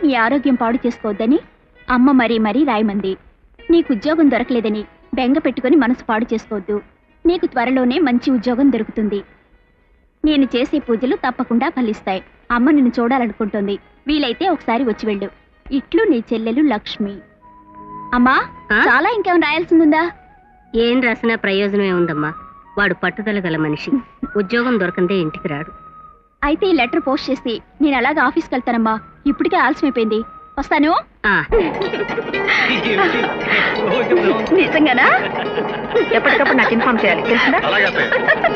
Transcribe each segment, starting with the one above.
నీ ఆరోగ్యం పాడు చేసుకోవద్దని అమ్మ మరీ మరీ రాయమంది నీకు ఉద్యోగం దొరకలేదని బెంగ పెట్టుకుని మనసు పాడు చేసుకోవద్దు నీకు త్వరలోనే మంచి ఉద్యోగం దొరుకుతుంది నేను చేసే పూజలు తప్పకుండా ఫలిస్తాయి అమ్మ నిన్ను చూడాలనుకుంటోంది వీలైతే ఒకసారి వచ్చి వెళ్ళు ఇట్లు నీ చెల్లెలు లక్ష్మి అమ్మా ఆ? చాలా ఇంకేమైనా రాయాల్సిందిందా ఏం రాసినా ప్రయోజనమే ఉందమ్మా వాడు పట్టుదల గల మనిషి ఉద్యోగం దొరకందే ఇంటికి రాడు అయితే ఈ లెటర్ పోస్ట్ చేసి నేను అలాగే ఆఫీస్కి వెళ్తానమ్మా ఇప్పటికే ఆలస్యమైపోయింది వస్తాను ఆ నిజంగానా ఎప్పటికప్పుడు నాకు ఇన్ఫార్మ్ చేయాలి తెలిసిందా అలాగే అత్తయ్య.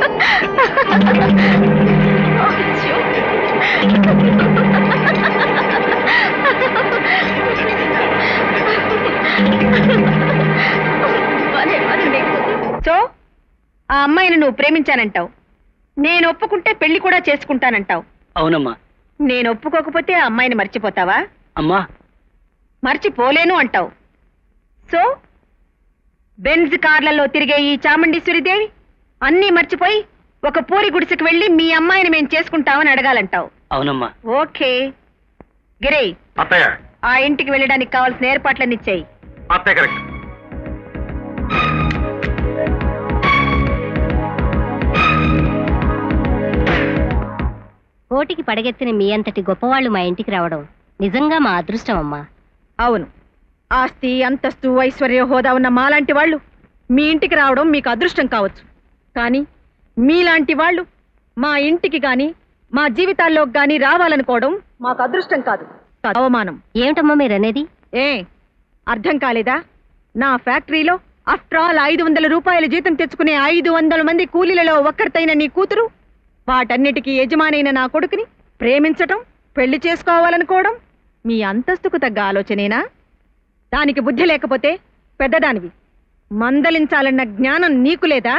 భలే పని నీకు. సో ఆ అమ్మాయిని నువ్వు ప్రేమించానంటావు నేను ఒప్పుకుంటే పెళ్లి కూడా చేసుకుంటానంటావు అవునమ్మా నేను ఒప్పుకోకపోతే ఆ అమ్మాయిని మర్చిపోతావా అమ్మా మర్చిపోలేను అంటావు సో బెంజ్ కార్లలో తిరిగే ఈ చాముండేశ్వరి దేవి అన్నీ మర్చిపోయి ఒక పూరి గుడిసెకు వెళ్ళి మీ అమ్మాయిని మేము చేసుకుంటామని అడగాలంటావు అవునమ్మా ఓకే గిరే అత్తయ్య ఆ ఇంటికి వెళ్ళడానికి కావాల్సిన ఏర్పాట్లన్నీ ఇచ్చేయి అత్తయ్య కరెక్ట్ కోటికి పడగెత్తిన మీ అంతటి గొప్పవాళ్ళు మా ఇంటికి రావడం నిజంగా మా అదృష్టం అమ్మా అవును ఆస్తి అంతస్తు ఐశ్వర్య హోదా ఉన్న మాలాంటి వాళ్ళు మీ ఇంటికి రావడం మీకు అదృష్టం కావచ్చు కానీ మీలాంటి వాళ్ళు మా ఇంటికి గాని మా జీవితాల్లోకి గాని రావాలనుకోవడం మాకు అదృష్టం కాదు అవమానం ఏమిటమ్మా మీరనేది ఏ అర్థం కాలేదా నా ఫ్యాక్టరీలో ఆఫ్టర్ ఆల్ ఐదు వందల రూపాయల జీతం తెచ్చుకునే ఐదు వందల మంది కూలీలలో ఒక్కరితైన నీ కూతురు వాటన్నిటికీ యజమానైన నా కొడుకుని ప్రేమించటం పెళ్లి చేసుకోవాలనుకోవడం మీ అంతస్తుకు తగ్గ ఆలోచనేనా దానికి బుద్ధి లేకపోతే పెద్దదానివి మందలించాలన్న జ్ఞానం నీకు లేదా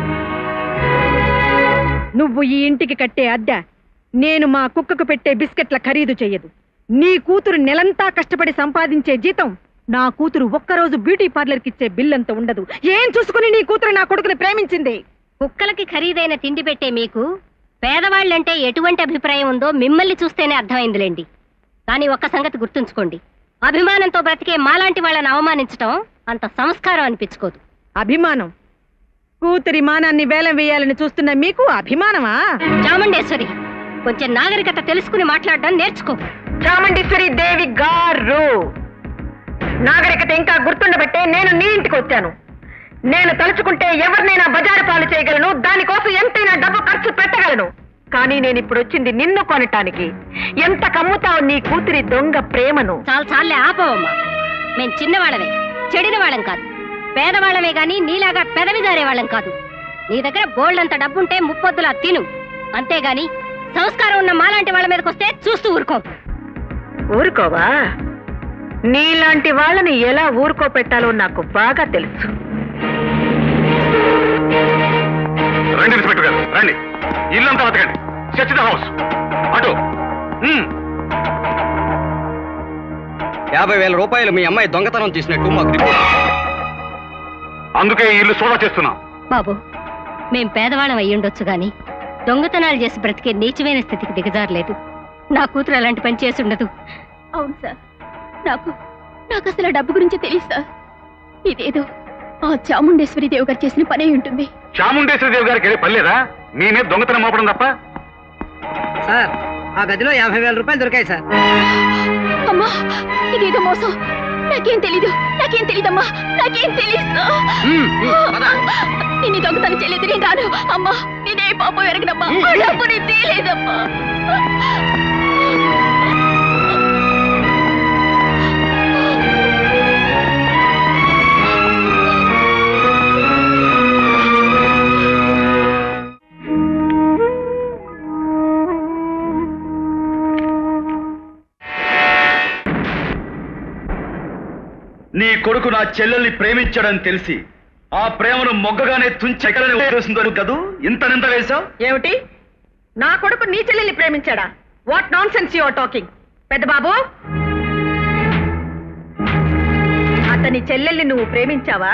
నువ్వు ఈ ఇంటికి కట్టే అద్దె నేను మా కుక్కకు పెట్టే బిస్కెట్ల ఖరీదు చెయ్యదు నీ కూతురు నెలంతా కష్టపడి సంపాదించే జీతం నా కూతురు ఒక్కరోజు బ్యూటీ పార్లర్కి ఇచ్చే బిల్లంత ఉండదు ఏం చూసుకుని నీ కూతురు నా కొడుకుని ప్రేమించింది కుక్కలకి ఖరీదైన తిండి పెట్టే మీకు పేదవాళ్ళంటే ఎటువంటి అభిప్రాయం ఉందో మిమ్మల్ని చూస్తేనే అర్థమైందిలేండి కానీ ఒక్క సంగతి గుర్తుంచుకోండి అభిమానంతో బ్రతికే మాలాంటి వాళ్ళని అవమానించటం అంత సంస్కారం అనిపించుకోదు అభిమానం కూతురి మానాన్ని వేలం వేయాలని చూస్తున్న మీకు అభిమానమా చాముండేశ్వరి కొంచెం నాగరికత తెలుసుకుని మాట్లాడడం నేర్చుకో చాముండేశ్వరి దేవి గారు నాగరికత ఇంకా గుర్తుండబట్టే నేను నీ ఇంటికి వచ్చాను నేను తలుచుకుంటే ఎవరినైనా బజారు పాలు చేయగలను దానికోసం ఎంతైనా డబ్బు ఖర్చు పెట్టగలను కానీ నేను ఇప్పుడు వచ్చింది నిన్ను కొనటానికి ఎంత కమ్ముతావు నీ కూతురి దొంగ ప్రేమను చాలు చాలే ఆపవమ్మా మేం చిన్నవాళ్ళమే చెడిన వాళ్ళం కాదు పేదవాళ్ళమే గాని నీలాగా పెదవి జారే వాళ్ళం కాదు నీ దగ్గర బోల్డంత డబ్బుంటే ముప్పొద్దులా తిను అంతేగాని సంస్కారం ఉన్న మాలాంటి వాళ్ళ మీదకి వస్తే చూస్తూ ఊరుకో ఊరుకోవా నీలాంటి వాళ్ళని ఎలా ఊరుకోపెట్టాలో నాకు బాగా తెలుసు రండి ఇన్స్పెక్టర్ గారు రండి ఇల్లంతా వెతకండి సెర్చ్ ద హౌస్ అటు ఉమ్. యాభై వేల రూపాయలు మీ అమ్మాయి దొంగతనం చేసినట్టు మాకు రిపోర్ట్ అందుకే ఈ ఇల్లు సోదా చేస్తున్నాం బాబు మేం పేదవాళ్ళం అయ్యుండొచ్చు గాని దొంగతనాలు చేసి బ్రతికే నీచమైన స్థితికి దిగజారలేదు నా కూతురు అలాంటి పని చేసి ఉండదు అవును సార్ నాకు నాకు అసలు ఆ డబ్బు గురించి తెలియదు సార్ ఇదేదో ఆ చాముండేశ్వరి దేవి గారు చేసిన పనే ఉంటుంది చాముండేశ్వరి దేవి గారికి ఏది పర్లేదా మీ మీద దొంగతనం మోపడం తప్ప సార్ ఆ గదిలో యాభై వేల రూపాయలు దొరికాయి సార్ అమ్మా ఇదేదో మోసం నాకేం తెలీదు నాకేం తెలీదమ్మా నాకేం తెలీదు నేను ఈ దొంగతనం చేయలేదు నేను రాను అమ్మా నేనే పాపం ఎరగనమ్మా ఆ డబ్బు నేను తేలేదమ్మా నీ కొడుకు నా చెల్లెల్ని ప్రేమించాడని తెలిసి ఆ ప్రేమను మొగ్గగానే తుంచెక్కలని ఉద్దేశంతో కదూ ఇంత నింద వేశావు ఏమిటి నా కొడుకు నీ చెల్లెల్ని ప్రేమించాడా what nonsense your talking పెద్ద బాబు అతని చెల్లెల్ని నువ్వు ప్రేమించావా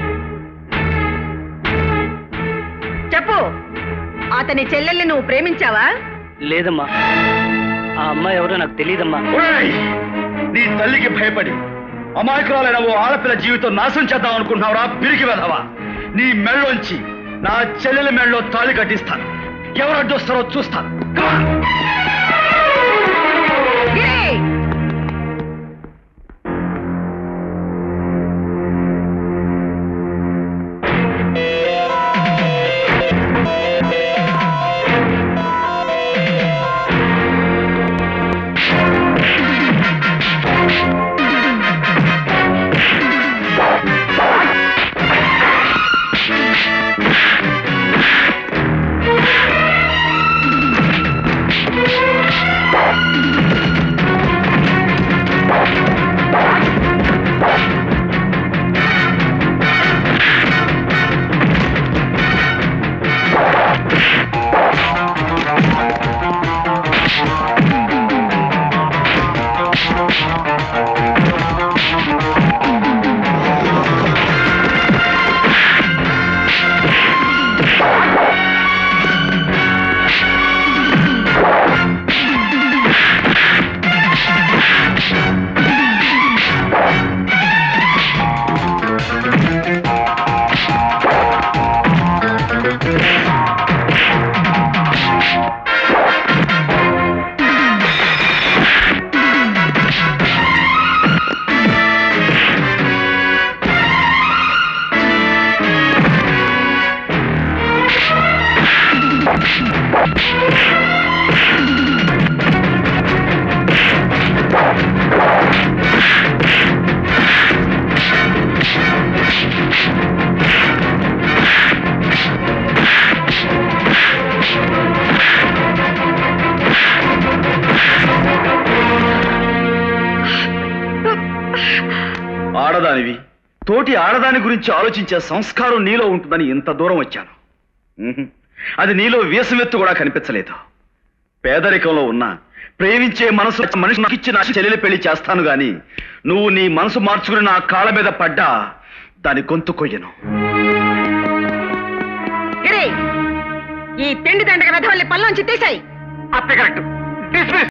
చెప్పు అతని చెల్లెల్ని నువ్వు ప్రేమించావా లేదమ్మా ఆ అమ్మాయి ఎవరో నాకు తెలియదమ్మా ఓయ్! నీ తల్లికి భయపడి అమాయకురాలైన ఓ ఆడపిల్ల జీవితం నాశనం చేద్దాం అనుకుంటున్నావురా పిరికి వెధవా నీ మెళ్ళోంచి నా చెల్లెల మెళ్ళలో తాళి కట్టిస్తాను ఎవరు అడ్డొస్తారో చూస్తాను Come on. గిరి! ఆడదానివి తోటి ఆడదాని గురించి ఆలోచించే సంస్కారం నీలో ఉంటుందని ఇంత దూరం వచ్చాను ఉహుం. అది నీలో వీసమెత్తు కూడా కనిపించలేదు పేదరికంలో ఉన్న ప్రేమించే మనసు మనిషి నాకు ఇచ్చి నా చెల్లెలి పెళ్లి చేస్తాను గాని నువ్వు నీ మనసు మార్చుకుని నా కాళ్ళ మీద పడ్డా దాని గొంతు కొయ్యను గిరి ఈ తిండి దండగ వెధవల్ని పల్లోంచి తీసాయి అత్తే కరెక్ట్ డిస్మిస్